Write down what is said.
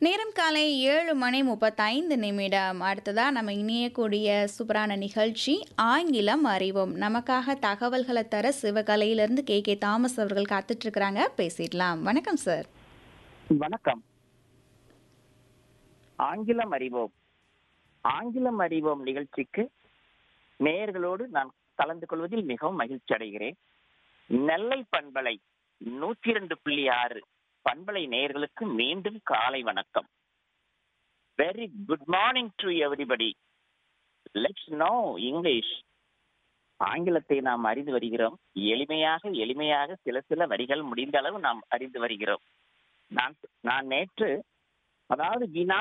நேரம் காலை ஏழு மணி முப்பத்தைந்து நிமிடம் அடுத்ததா நம்ம இணையக்கூடிய சூப்பரான நிகழ்ச்சி ஆங்கிலம் அறிவோம் நமக்காக தகவல்களை தர சிவகலையிலிருந்து கே கே தாமஸ் அவர்கள் காத்துட்டு இருக்கிறாங்க பேசிடலாம் வணக்கம் சார் வணக்கம் ஆங்கிலம் அறிவோம் ஆங்கிலம் அறிவோம் நிகழ்ச்சிக்கு நேயர்களோடு நான் கலந்து கொள்வதில் மிகவும் மகிழ்ச்சி அடைகிறேன் நெல்லை பண்பலை நூற்றி இரண்டு புள்ளி ஆறு பண்பலை நேயர்களுக்கு மீண்டும் காலை வணக்கம் very good morning to everybody let's know English ஆங்கிலத்தை நாம் அறிந்து வருகிறோம் எளிமையாக எளிமையாக சில சில வரிகள் முடிந்த அளவு நாம் அறிந்து வருகிறோம் நான் நான் நேற்று அதாவது வினா